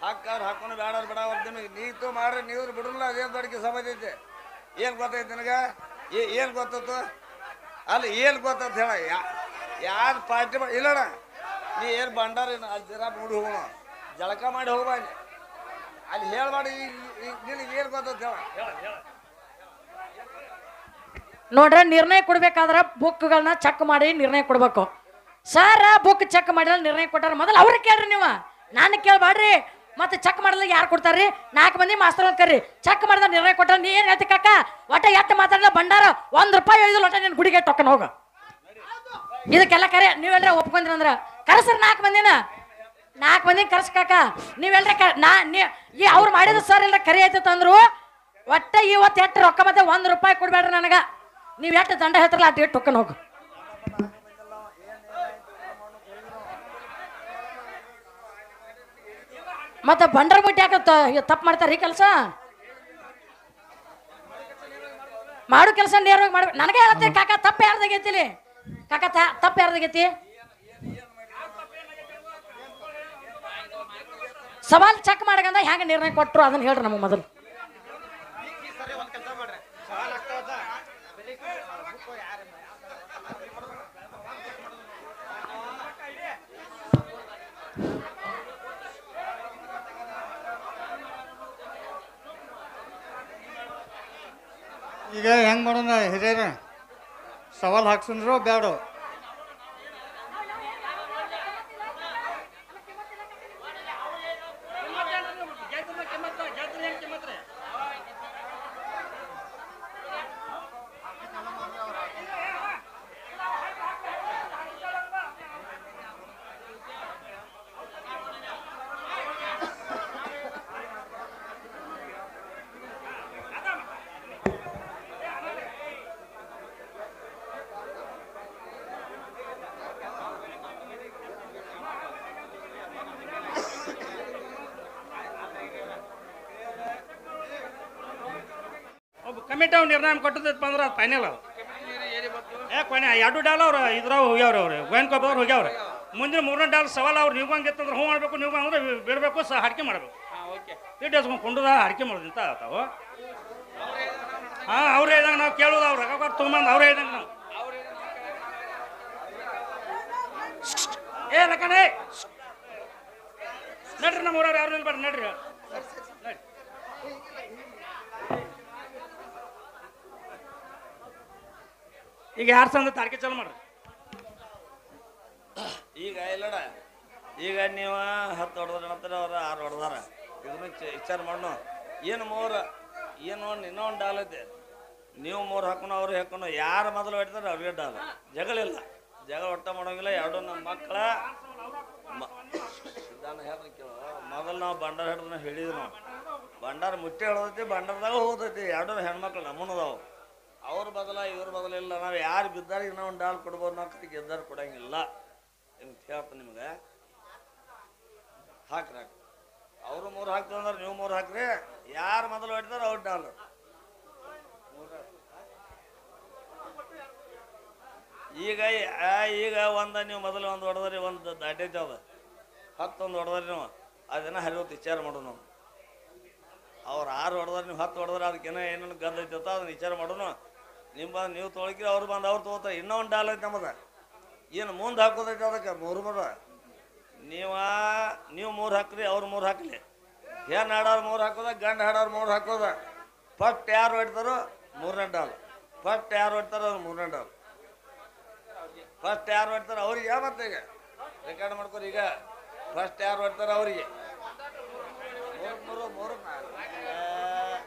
ಹಾಕಾರ ಹಾಕೊಂಡು ಬೇಡವ್ರು ಬೇಡ ನಿಮಗೆ ನೀತು ಮಾಡ್ರಿ ನೀವ್ರು ಬಿಡಲ್ಲ ಅದೇನು ದೊಡ್ಡ ಸಮಸ್ಯೆ ಐತೆ ಏನು ಗೊತ್ತೈತೆ ನಿನಗೆ ಏನು ಗೊತ್ತತ್ತು ಅಲ್ಲಿ ಏನು ಗೊತ್ತಂತ ಹೇಳ ಯಾರು ಪಾರ್ಟಿ ಮಾಡಿ ಇಲ್ಲಣ್ಣ ನೀ ಏನು ಬಂಡಾರ ಏನು ಅಲ್ಲಿ ಜರ ನೋಡಿ ಹೋಗೋಣ ಜಳಕ ಮಾಡಿ ಹೋಗ್ಬಾ ಅಲ್ಲಿ ಅಲ್ಲಿ ಹೇಳ್ಬಾಡಿ ನಿನಗೆ ಏನು ಗೊತ್ತಂತ ಹೇಳ ಹೇಳ ಹೇಳ ನೋಡ್ರ ನಿರ್ಣಯ ಕೊಡ್ಬೇಕಾದ್ರ ಬುಕ್ಗಳನ್ನ ಚೆಕ್ ಮಾಡಿ ನಿರ್ಣಯ ಕೊಡ್ಬೇಕು ಸರ್ ಬುಕ್ ಚೆಕ್ ಮಾಡಿದ್ರೆ ನಿರ್ಣಯ ಕೊಟ್ಟಾರ ಮೊದಲು ಅವ್ರಿಗೆ ಕೇಳ್ರಿ ನೀವು ನಾನು ಕೇಳ್ಬಾಡ್ರಿ ಮತ್ತೆ ಚೆಕ್ ಮಾಡಿದ್ರೆ ಯಾರು ಕೊಡ್ತಾರ್ರಿ ನಾಲ್ಕು ಮಂದಿ ಮಾಸ್ತರ್ ಅಂತ ಕರ್ರಿ ಚೆಕ್ ಮಾಡಿದ್ರೆ ನಿರ್ಣಯ ಕೊಟ್ಟಾರ ನೀ ಏನು ಹೇಳ್ತಿ ಕಾಕ ಒಟ್ಟ ಎಟ್ಟು ಮಾತಾಡಲ್ಲ ಬಂಡಾರ ಒಂದು ರೂಪಾಯಿ ಐದು ಲೋಟ ನಿನ್ನ ಗುಡಿಗೆ ಟೊಕ್ಕನ್ ಹೋಗ ಇದಕ್ಕೆಲ್ಲ ಕರೆ ನೀವೆಲ್ಲರ ಒಪ್ಕೊಂಡ್ರಿ ಅಂದ್ರ ಕರೆಸ್ರಿ ನಾಲ್ಕು ಮಂದಿನ ನಾಲ್ಕು ಮಂದಿ ಕರ್ಸ್ ಕಾಕ ನೀವೆಲ್ಲರ ಕ ನಾ ನೀ ಈ ಅವ್ರು ಮಾಡಿದ ಸರ್ ಎಲ್ಲ ಕರೆ ಆಯ್ತು ಅಂದ್ರು ಒಟ್ಟ ಇವತ್ತು ಎಷ್ಟು ರೊಕ್ಕ ಮತ್ತೆ ಒಂದು ರೂಪಾಯಿ ಕೊಡ್ಬೇಡ್ರಿ ನನಗೆ ನೀವು ಎಷ್ಟು ದಂಡ ಹೇಳ್ತಾರಲ್ಲ ಅಷ್ಟು ಟೊಕ್ಕನ್ ಹೋಗು ಮತ್ತೆ ಬಂಡರ್ ಮುಟ್ಟಿ ಯಾಕೆ ತಪ್ಪು ಮಾಡ್ತಾರೆ ಈ ಕೆಲಸ ಮಾಡು ಕೆಲಸ ನೇರವಾಗಿ ಮಾಡ್ಬೇಕು ನನಗೆ ಹೇಳತ್ತೆ ಕಾಕ ತಪ್ಪು ಯಾರ್ದಾಗೈತಿ ಇಲ್ಲಿ ಕಾಕ ತ- ತಪ್ಪು ಯಾರ್ದಾಗೈತಿ ಸವಾಲ್ ಚೆಕ್ ಮಾಡಕಂದ ಹೆಂಗೆ ನಿರ್ಣಯ ಕೊಟ್ಟರು ಅದನ್ನ ಹೇಳ್ರಿ ನಮಗೆ ಮೊದಲು ಈಗ ಹೆಂಗ್ ಮಾಡೋಣ ಹಿರಿಯರ ಸವಾಲ್ ಹಾಕ್ಸಂದ್ರು ಬ್ಯಾಡ ಒಬ್ಬ ಕಮಿಟಿ ಅವ್ರು ನಿರ್ಣಯ ಕೊಟ್ಟದಪ್ಪ ಅಂದ್ರೆ ಅದು ಫೈನಲ್ ಅದು ಏ ಕೊನೆ ಎರಡು ಡಾಲ್ ಅವ್ರು ಇದ್ರಾಗ ಹೋಗ್ಯಾವ್ರಿ ಅವ್ರು ಗೋಯನ್ ಅವ್ರು ಹೋಗ್ಯಾವ್ರಿ ಮುಂದಿನ ಮೂರನೇ ಡಾಲ್ ಸವಾಲ್ ಅವ್ರು ನೀವು ಹಂಗಿತ್ತಂದ್ರೆ ಹ್ಞೂ ಮಾಡ್ಬೇಕು ನೀವು ಅಂದ್ರೆ ಬಿಡಬೇಕು ಸಹ ಹರಕೆ ಮಾಡಬೇಕು ಇಟ್ಟು ಹಚ್ಕೊಂಡು ಕೊಂಡುದ ಹರಕೆ ಮಾಡೋದು ಅಂತ ಆತಾವು ಹಾಂ ಅವ್ರು ಹೇಳ್ದಂಗೆ ನಾವು ಕೇಳೋದು ಅವ್ರು ರೊಕ್ಕ ತೊಗೊಂಬಂದು ಅವ್ರು ಹೇಳ್ದಂಗೆ ನಾವು ಏ ಲಕ್ಕಣೆ ನಡ್ರಿ ನಮ್ಮ ಊರವ್ರು ಯಾರು ನಿಲ್ಬೇಡ್ರಿ ನಡ್ರಿ ನಡ್ರಿ ಈಗ ಯಾರು ಸಂದ ತಾರೀಕೆ ಚಾಲು ಮಾಡ್ರಿ ಈಗ ಇಲ್ಲಡ ಈಗ ನೀವು ಹತ್ತು ಹೊಡೆದ್ರ ನಂತರ ಅವ್ರು ಆರು ಹೊಡೆದಾರ ಇದನ್ನು ಚ- ವಿಚಾರ ಮಾಡೋಣ ಏನು ಮೂರು ಏನು ಇನ್ನೊಂದು ಡಾಲ್ ಐತೆ ನೀವು ಮೂರು ಹಾಕೋಣ ಅವ್ರು ಹಾಕೋಣ ಯಾರು ಮೊದಲು ಹೊಡಿತಾರೆ ಅವ್ರಿಗೆ ಡಾಲ್ ಜಗಳಿಲ್ಲ ಜಗಳ ಒಟ್ಟ ಮಾಡೋಂಗಿಲ್ಲ ಎರಡು ನಮ್ಮ ಮಕ್ಕಳ ಇದನ್ನ ಹೇಳ್ರಿ ಕೇಳು ಮೊದಲು ನಾವು ಬಂಡಾರ ಹಿಡಿದ್ರೆ ಹೇಳಿದ್ವಿ ನಾವು ಬಂಡಾರ ಮುಟ್ಟಿ ಹಿಡ್ದೈತಿ ಬಂಡಾರದಾಗ ಹೋಗ್ತೈತಿ ಎರಡು ಹೆಣ್ಮಕ್ಳು ನಮ್ಮನದಾವು ಅವ್ರ ಬದಲ ಇವ್ರ ಬದಲ ಇಲ್ಲ ನಾವು ಯಾರು ಬಿದ್ದಾರ ಇನ್ನೂ ಒಂದು ಡಾಲ್ ಕೊಡ್ಬೋದು ನಾವು ಕೈ ಗೆದ್ದಾರ ಕೊಡಂಗಿಲ್ಲ ಅಂತ ಹೇಳ್ತೀನಿ ನಿಮ್ಗೆ ಹಾಕ್ರಿ ಹಾಕ್ರಿ ಅವರು ಮೂರು ಹಾಕ್ತಾರೆ ಅಂದ್ರೆ ನೀವು ಮೂರು ಹಾಕ್ರಿ ಯಾರು ಮೊದಲು ಹೊಡಿತಾರ ಅವ್ರ ಡಾಲ್ ಈಗ ಆ, ಈಗ ಒಂದು ನೀವು ಮೊದಲು ಒಂದು ಹೊಡೆದ್ರಿ ಒಂದು ದಾಟೈತೆ ಅದ ಹತ್ತೊಂದು ಹೊಡೆದ್ರಿ ನೀವು ಅದನ್ನ ಹರಿವತ್ತು ವಿಚಾರ ಮಾಡೋಣ ನಾವು ಅವ್ರು ಆರು ಹೊಡೆದ್ರೆ ನೀವು ಹತ್ತು ಹೊಡೆದ್ರೆ ಅದಕ್ಕೇನೋ ಏನೇನು ಗಂಧ ಐತೆ ಅದನ್ನ ವಿಚಾರ ಮಾಡೋಣ ನಿಮ್ಮ ಬಂದು ನೀವು ತೊಳಕಿರಿ ಅವ್ರು ಬಂದು ಅವ್ರು ತೊಗೋತಾರೆ ಇನ್ನೂ ಒಂದು ಡಾಲ್ ಐತೆ ನಮ್ಮದ ಏನು ಮುಂದೆ ಹಾಕೋದೈತೆ ಅದಕ್ಕೆ ಮೂರು ಮೂರು ನೀವ ನೀವು ಮೂರು ಹಾಕ್ರಿ ಅವ್ರು ಮೂರು ಹಾಕ್ಲಿ ಹೆಣ್ಣು ಹಾಡೋರು ಮೂರು ಹಾಕೋದ ಗಂಡು ಹಾಡೋರು ಮೂರು ಹಾಕೋದ ಫಸ್ಟ್ ಯಾರು ಹೊಡ್ತಾರೋ ಮೂರನೇ ಡಾಲ್ ಫಸ್ಟ್ ಯಾರು ಹೊಡ್ತಾರೋ ಅವ್ರು ಮೂರನೇ ಡಾಲ್ ಫಸ್ಟ್ ಯಾರು ಹೊಡ್ತಾರೋ ಅವ್ರಿಗೆ ಮತ್ತೆ ಈಗ ರೆಕಾರ್ಡ್ ಮಾಡ್ಕೊರಿ ಈಗ ಫಸ್ಟ್ ಯಾರು ಹೊಡ್ತಾರೋ ಅವರಿಗೆ ಮೂರು ಮೂರು ಮೂರು ನಾಲ್ಕು. ಏ,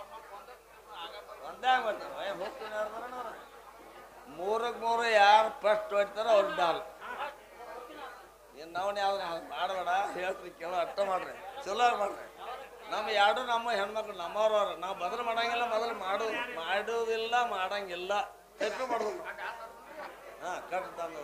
ಒಂದೇ ಆಗ್ಬಿಡ್ತಾವೆ ಏ, ಹೋಗ್ತೀನಿ ಅವ್ರ್ದಾರ ನೋಡು. ಮೂರಕ್ಕೆ ಮೂರು ಯಾರು ಫಸ್ಟ್ ಹೊಡ್ತಾರೋ ಅವ್ರ ಡಾಲ್ ಇನ್ನು ನಾವು ಯಾವ್ದು ಮಾಡಬೇಡ ಹೇಳ್ತೀರಿ ಕೇಳೋ ಅರ್ಥ ಮಾಡ್ರಿ ಚಲೋ ಮಾಡ್ರಿ ನಮ್ಮ ಎರಡು ನಮ್ಮ ಹೆಣ್ಮಕ್ಳು ನಮ್ಮವ್ರವ್ರ ನಾವು ಬದಲು ಮಾಡಂಗಿಲ್ಲ ಮೊದಲು ಮಾಡು ಮಾಡುವುದಿಲ್ಲ ಮಾಡಂಗಿಲ್ಲ ತಪ್ಪು ಮಾಡೋದು ಹಾಂ ಕಟ್ ತಂದು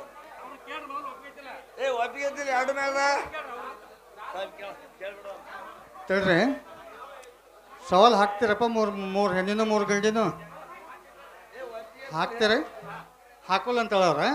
ಏ ಒಪ್ಪಿಗೆ ಇದ್ದಿಲ್ಲ ಎರಡು ಮ್ಯಾಗ ಕೇಳ್ಬಿಡು ತಡ್ರಿ ಸವಾಲ್ ಹಾಕ್ತೀರಪ್ಪ ಮೂರು ಮೂರು ಹೆಣ್ಣಿನ ಮೂರು ಗಂಡಿನೂ ಹಾಕ್ತೀರಿ ಹಾಕೋಲ್ಲ ಅಂತ ಹೇಳವ್ರ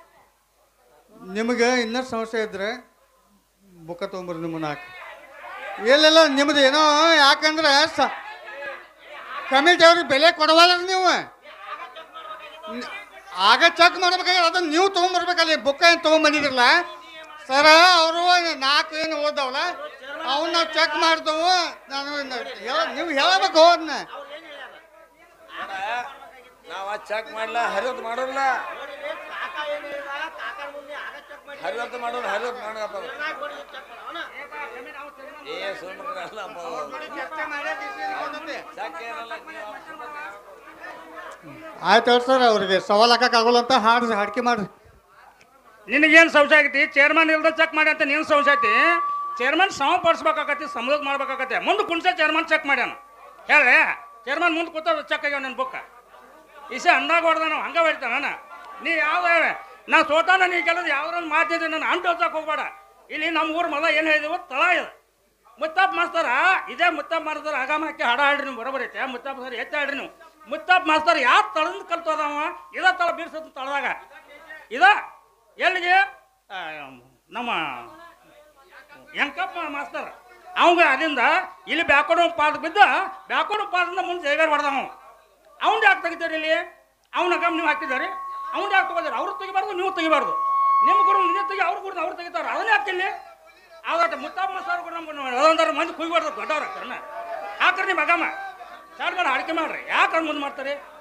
ನಿಮಗೆ ಇನ್ನೂ ಸಮಸ್ಯೆ ಇದ್ರೆ ಬುಕ್ಕ ತೊಗೊಂಬರ್ರಿ ನಿಮ್ಮನ್ನ ಹಾಕಿ ಇಲ್ಲೆಲ್ಲ ನಿಮ್ದು ಏನೋ ಯಾಕಂದ್ರೆ ಸ ಕಮಿಟಿ ಅವ್ರಿಗೆ ಬೆಲೆ ಕೊಡವಲ್ಲ ನೀವು ನ್- ಆಗ ಚೆಕ್ ಮಾಡ್ಬೇಕಾದ್ರೆ ಅದನ್ನ ನೀವು ತೊಗೊಂಬರ್ಬೇಕಲ್ಲಿ ಬುಕ್ಕ ಏನು ತೊಗೊಂಬಂದಿದ್ರಲ್ಲ ಸರ ಅವರು ನಾಲ್ಕು ಏನು ಓದವಲ್ಲ ಅವನ್ನ ನಾವು ಚೆಕ್ ಮಾಡ್ದವು ನಾನು ಇನ್ನು ಹೇಳ- ನೀವು ಹೇಳಬೇಕು ಅದನ್ನ ನಾವು ಚೆಕ್ ಮಾಡಲ್ಲ ಹರಿವತ್ತು ಮಾಡೋಲ್ಲ ಹರಿವತ್ತು ಮಾಡೋದು ಹರಿವತ್ತು ಮಾಡತ್ತದ ಏ ಸುಮ್ಮನೆ ಅಲ್ಲ ಚೆಕ್ ಏನಲ್ಲ ನೀವು ಆಯ್ತು ಹೇಳಿ ಸರ್ ಅವ್ರಿಗೆ ಸವಾಲ್ ಹಾಕಕ್ಕಾಗಲ್ಲ ಅಂತ ಹಾಡ್ರಿ ಹಾಡ್ಕೆ ಮಾಡ್ರಿ ನಿನಗೇನು ಸಂಶಯ ಆಗೈತಿ ಚೇರ್ಮನ್ ಇಲ್ದ ಚೆಕ್ ಮಾಡಿ ಅಂತ ನೀನು ಸಂಶಯ ಐತಿ ಚೇರ್ಮನ್ ಸಮ ಪಡಿಸ್ಬೇಕಾಗತಿ ಸಮಲೋಕ್ ಮಾಡ್ಬೇಕಾಗತ್ತೆ ಮುಂದೆ ಕುಣ್ಸ ಚೇರ್ಮನ್ ಚೆಕ್ ಮಾಡ್ಯಾನ ಹೇಳಿ ಚೇರ್ಮನ್ ಮುಂದೆ ಕೂತ ಚೆಕ್ ಆಗ್ಯಾವ ನನ್ನ ಬುಕ್ಕ ಇಸೆ ಅಂದಾಗ ಹೊಡೆದ ನಾವು ಹಂಗೆ ಹೊಡಿತಾನ ನೀ ಯಾವ ನಾ ಸೋತಾನ ನೀ ಕೆಲದು ಯಾವ್ದೊಂದು ಮಾತಿದೆ ನಾನು ಅಂಟು ಹಚ್ಚಕ್ಕೆ ಹೋಗ್ಬೇಡ ಇಲ್ಲಿ ನಮ್ಮ ಊರು ಮೊದಲ ಏನು ಹೇಳಿದೆವು ತಳ ಇದೆ ಮುತ್ತಪ್ಪ ಮಾಸ್ತರ ಇದೇ ಮುತ್ತಪ್ಪ ಮಾಸ್ತರ ಆಗಾಮ ಹಾಕಿ ಹಾಡ ಹಾಡ್ರಿ ನೀವು ಬರೋಬರ್ ಐತೆ ಮುತ್ತಪ್ಪ ಸರ್ ಎತ್ತ ಹಾಡ್ರಿ ನೀವು ಮುತ್ತಪ್ಪ ಮಾಸ್ತರ ಯಾವ ತಳದಿಂದ ಕಲ್ತೋದವ ಇದ ತಳ ಬೀರ್ಸತ್ ತಳದಾಗ ಇದ ಎಲ್ಲಿಗೆ ಆ, ನಮ್ಮ ಎಂಕಪ್ಪ ಮಾಸ್ತರ್ ಅವಂಗ ಅದಿಂದ ಇಲ್ಲಿ ಬ್ಯಾಕೋಡು ಪಾದ ಬಿದ್ದ ಬ್ಯಾಕೋಡು ಪಾದಿಂದ ಮುಂದೆ ಜೈಗಾರ್ ಹೊಡೆದವ ಅವ್ನು ಯಾಕೆ ತೆಗಿತೀರಿ ಇಲ್ಲಿ ಅವನ ಗಮ್ ನೀವು ಹಾಕಿದ್ದಾರೆ ಅವ್ನು ಯಾಕೆ ತಗೋದಾರೆ ಅವ್ರು ತೆಗಿಬಾರ್ದು ನೀವು ತೆಗಿಬಾರ್ದು ನಿಮ್ಮ ಗುರು ನೀವು ತೆಗಿ ಅವ್ರ ಗುರು ಅವ್ರು ತೆಗಿತಾರೆ ಅದನ್ನ ಯಾಕೆ ಇಲ್ಲಿ ಆವತ್ತು ಮುತ್ತಪ್ಪ ಸರ್ ಕೂಡ ನಮ್ಗೆ ಅದೊಂದಾರ ಮಂದಿ ಕುಯ್ಬಾರ್ದು ದೊಡ್ಡವ್ರ ಹಾಕ್ರಿ ನಿಮ್ಮ ಅಗಮ್ಮ ಸ್ಟಾರ್ಟ್ ಮಾಡಿ ಅಡಿಕೆ ಮಾಡ್ರಿ ಯಾಕೆ ಮುಂದೆ ಮಾಡ್ತಾರೆ